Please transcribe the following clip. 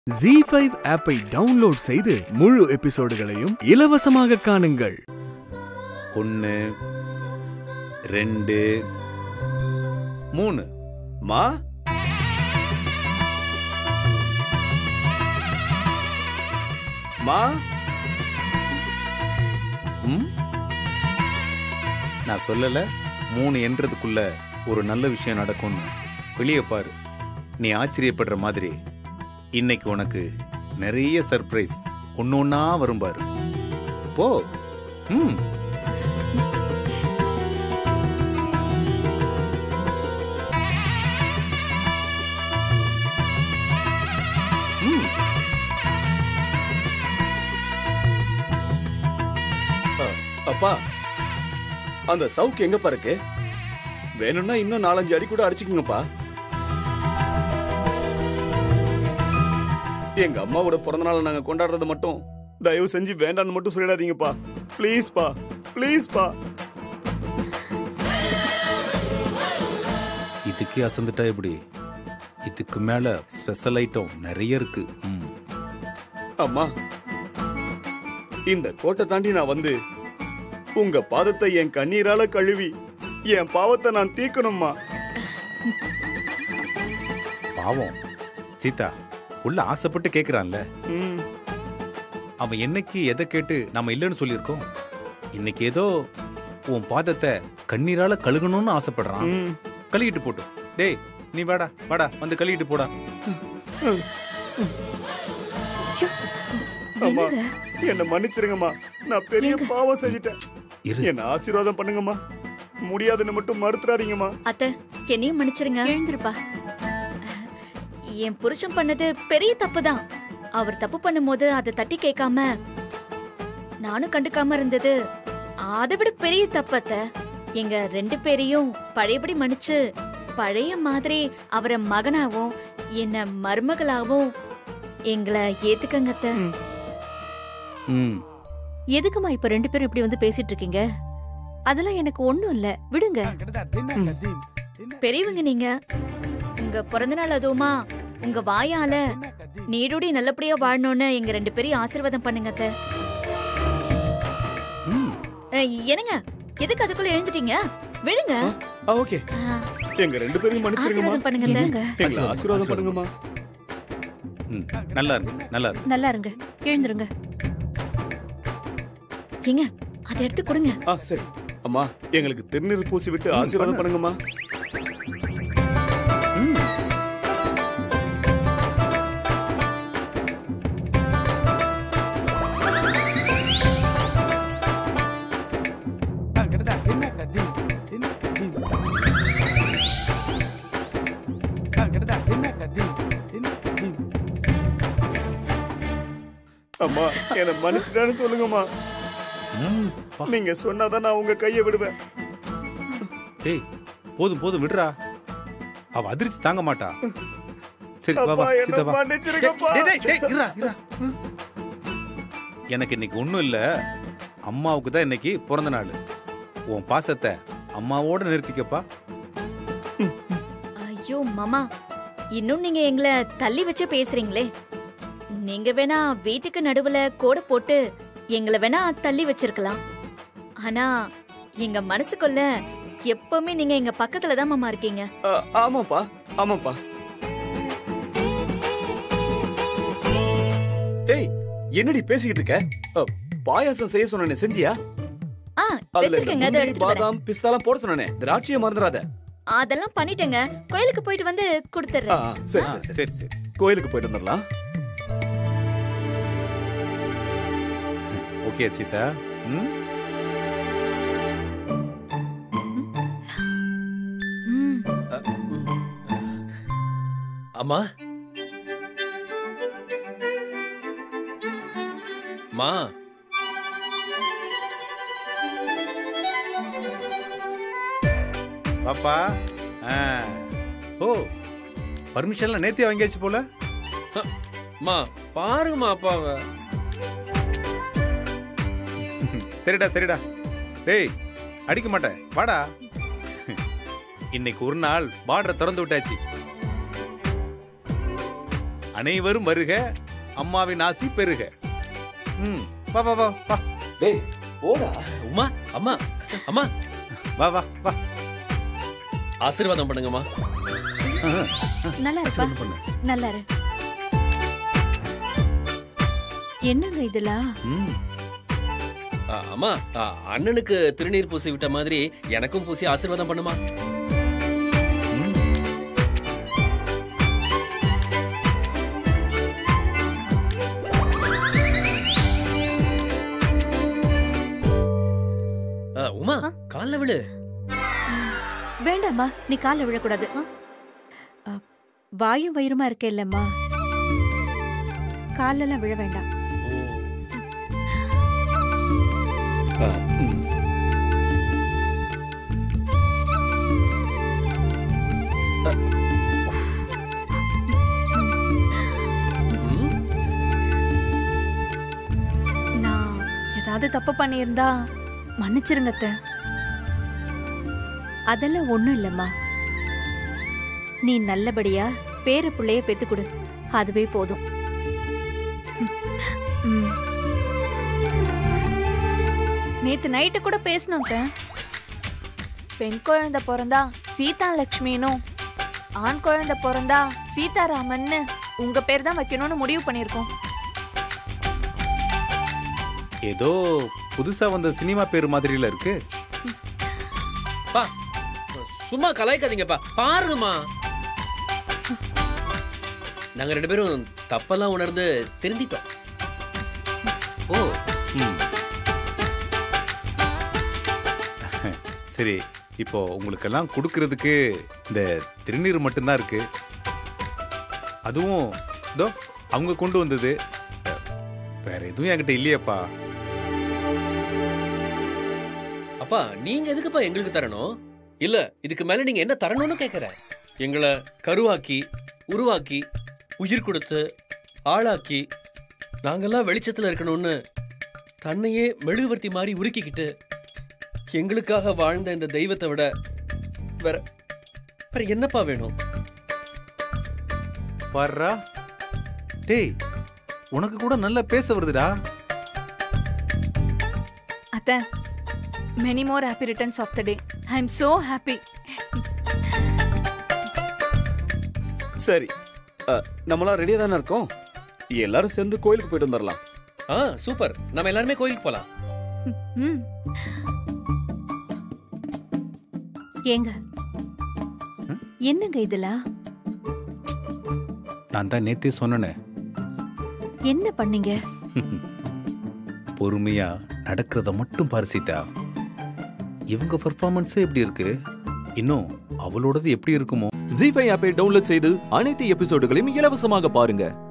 G five ஆப்பை download செய்து முழு எபிசோடுகளையும் இலவசமாக காணுங்கள் ஒன்று ரெண்டு மூணு மா மா ம் நான் சொல்லல மூணு என்றதுக்குள்ள ஒரு நல்ல விஷயம் நடக்கும்னு வெளியே பாரு நீ ஆச்சரியப்படுற மாதிரி இன்னைக்கு உனக்கு நிறைய சர்ப்ரைஸ் ஒன்று ஒன்றா வரும் பாரு போ ம் ம் அப்பா அந்த சவுக்கு எங்கப்பா இருக்கு வேணும்னா இன்னும் நாலஞ்சு அடி கூட அடிச்சுக்கோங்கப்பா எங்க அம்மாவோட பிறந்த நாளை நாங்க கொண்டாடுறது மட்டும் தயவு செஞ்சு வேண்டாம்னு மட்டும் சொல்லிடாதீங்கப்பா ப்ளீஸ்ப்பா ப்ளீஸ்ப்பா இதுக்கே அசந்துட்டா எப்படி இதுக்கு மேல ஸ்பெஷல் ஐட்டம் நிறைய இருக்கு ம். அம்மா இந்த கோட்டை தாண்டி நான் வந்து உங்க பாதத்தை என் கண்ணீரால கழுவி என் பாவத்தை நான் தீக்கணும்மா பாவம் சீதா உள்ள ஆசைப்பட்டு கேக்குறான்ல ம், அவன் என்னைக்கு எதை கேட்டு நாம இல்லைன்னு சொல்லியிருக்கோம் இன்னைக்கு ஏதோ உன் பாதத்தை கண்ணீரால கழுகணும்னு ஆசைப்படுறான் ம். கழுகிட்டு போட்டு டேய் நீ வாடா வாடா வந்து கழுகிட்டு போடா அம்மா என்ன மன்னிச்சிருங்கம்மா நான் பெரிய பாவம் செஞ்சுட்டேன் இரு என்ன ஆசீர்வாதம் பண்ணுங்கம்மா முடியாதுன்னு மட்டும் மறுத்துறாதீங்கம்மா அத்தை என்னையும் மன்னிச்சிருங்க எழுந்திருப்பா என் புருஷன் பண்ணது பெரிய தப்பு தான் அவர் தப்பு பண்ணும்போது அதை தட்டி கேட்காம நானும் கண்டுக்காம இருந்தது அதை விட பெரிய தப்பு அத்தை எங்க ரெண்டு பேரையும் பழையபடி மன்னிச்சு பழைய மாதிரி அவரை மகனாவும் என்ன மருமகளாவும் எங்களை ஏத்துக்கங்க அத்தை ம் எதுக்குமா இப்ப ரெண்டு பேரும் இப்படி வந்து பேசிட்டு இருக்கீங்க அதெல்லாம் எனக்கு ஒண்ணும் இல்ல விடுங்க பெரியவங்க நீங்க உங்க பிறந்த நாள் அதுவுமா உங்க வாயால நீடோடி நல்லபடியா வாழணும்னு எங்க ரெண்டு பேரையும் ஆசீர்வாதம் பண்ணுங்க அத்தை ம் அஹ், என்னங்க எதுக்கு அதுக்குள்ள எழுந்துட்டீங்க விடுங்க ஆ ஓகே அஹ், எங்க ரெண்டு பேரையும் மன்னிச்சிருங்கம்மா ஆசீர்வாதம் பண்ணுங்க அத்தை. என்னங்க எங்களை ஆசீர்வாதம் பண்ணுங்கம்மா ம் நல்லா இருக்கு நல்லா இருக்கு நல்லா இருங்க எழுந்துருங்க ஏங்க அதை எடுத்து கொடுங்க ஆ சரி அம்மா எங்களுக்கு திருநீர் பூசி விட்டு ஆசீர்வாதம் பண்ணுங்கம்மா அம்மா என்ன மன்னிச்சிட்டான்னு சொல்லுங்கம்மா ம் பா. நீங்க சொன்னாதான் நான் உங்க கையை விடுவேன் டேய் போதும் போதும் விடுறா அவ அதிர்ச்சி தாங்க மாட்டா சரி வா அப்பா வா என்ன சீதா வா மன்னிச்சிருங்கப்பா டேய், டேய், டேய், இருடா, இருடா. எனக்கு இன்னைக்கு ஒண்ணும் இல்ல அம்மாவுக்கு தான் இன்னைக்கு பிறந்த நாள் உன் பாசத்தை அம்மாவோட நிறுத்திக்கப்பா ஐயோ மாமா இன்னும் நீங்க எங்களை தள்ளி வச்சு பேசுறீங்களே நீங்க வேணா வீட்டுக்கு நடுவுல கோடு போட்டு எங்களை வேணா தள்ளி வச்சிருக்கலாம் ஆனா எங்க மனசுக்குள்ள எப்பவுமே நீங்க எங்க பக்கத்துல தான் மாமா இருக்கீங்க ஆ, ஆமாப்பா ஆமாப்பா ஏய் என்னடி பேசிக்கிட்டு இருக்க அ, பாயாசம் செய்ய சொன்னே செஞ்சியா ஆ அதுல இந்த வச்சிருக்கேங்க அதை முந்திரி, எடுத்துட்டு வரேன் பாதாம் பிஸ்தாலாம் போட சொன்னே திராட்சையை மறந்துடாத அதெல்லாம் பண்ணிட்டேங்க கோயிலுக்கு போயிட்டு வந்து ஆ, கொடுத்துறேன் ஆ, சரி ஆ, சரி சரி சரி சரி கோயிலுக்கு போயிட்டு வந்துடலாம் ஓகே சீதா ம் ம், அம்மா மா பாப்பா ஆ. ஓ பர்மிஷன்லாம் நேத்தியா வாங்கியாச்சு போல மா பாருங்கம்மா அப்பாவை சரிடா சரிடா டேய் அடிக்க மாட்டேன் வாடா இன்னைக்கு ஒரு நாள் பார்டரை திறந்து விட்டாச்சு அனைவரும் வருக அம்மாவின் ஆசி பெருக ம் வா வா வா வா டேய் போடா உமா அம்மா அம்மா வா வா வா ஆசீர்வாதம் பண்ணுங்கம்மா நல்லா இருப்பா ஆசீர்வாதம் பண்ணு நல்லா இரு என்னங்க இதெல்லாம் ம் ஆ, அம்மா ஆ, அண்ணனுக்கு திருநீர் பூசி விட்ட மாதிரி எனக்கும் பூசி ஆசீர்வாதம் பண்ணுமா ம். ஆ, உமா ஆ? கால்ல விழு வேண்டாம்மா நீ கால்ல விழக்கூடாது ஆ? அ, வாயும் வயிறுமா இருக்க இல்லம்மா காலெல்லாம் விழ வேண்டாம் ஆ, ம். ம். நான் ஏதாவது தப்பு பண்ணியிருந்தா மன்னிச்சிருங்க அத்தை. அதெல்லாம் ஒண்ணும் இல்லம்மா நீ நல்லபடியா பேர பிள்ளைய பெத்து கொடு அதுவே போதும் ம். நேத்து நைட்டு கூட பேசணும் அத்தை. பெண் குழந்தை பிறந்தா சீதா லட்சுமினும் ஆண் குழந்தை பிறந்தா சீதாராமன்னு உங்க பேர் தான் வைக்கணும்னு முடிவு பண்ணிருக்கோம் ஏதோ புதுசா வந்த சினிமா பேர் மாதிரில இருக்கு பா சும்மா கலாய்க்காதீங்கப்பா பாருங்கம்மா நாங்க ரெண்டு பேரும் தப்பெல்லாம் உணர்ந்து திருந்திட்டோம் ஓ ம். சரி இப்போ உங்களுக்கெல்லாம் கொடுக்கறதுக்கு இந்த திருநீர் மட்டும்தான் இருக்கு அதுவும் இதோ அவங்க கொண்டு வந்தது வேற எதுவும் என்கிட்ட இல்லையேப்பா அப்பா நீங்க எதுக்குப்பா எங்களுக்கு தரணும் இல்ல இதுக்கு மேல நீங்க என்ன தரணும்னு கேக்குறேன் எங்களை கருவாக்கி உருவாக்கி உயிர் கொடுத்து ஆளாக்கி நாங்கெல்லாம் வெளிச்சத்துல இருக்கணும்னு தன்னையே மெழுகுவர்த்தி மாதிரி உருக்கிக்கிட்டு எங்களுக்காக வாழ்ந்த இந்த தெய்வத்தை விட வேற வேற என்னப்பா வேணும் பாருடா டேய் உனக்கு கூட நல்லா பேச வருதுடா அத்தை many more happy returns of the day I am so happy சரி அ, நம்மளாம் ரெடியா தானே இருக்கோம் எல்லாரும் சேர்ந்து கோயிலுக்கு போயிட்டு வந்துடலாம் ஆ சூப்பர் நம்ம எல்லாருமே கோயிலுக்கு போலாம் ம் ஏங்க என்னங்க இதெல்லாம் நான் தான் நேத்தே சொன்னேனே என்ன பண்ணீங்க பொறுமையா நடக்கிறத மட்டும் பாரு சீதா இவங்க பர்ஃபார்மன்ஸே எப்படி இருக்கு இன்னும் அவளோடது எப்படி இருக்குமோ ஜி ஃபைவ் ஆப்பை டவுன்லோட் செய்து அனைத்து எபிசோடுகளையும் இலவசமாக பாருங்க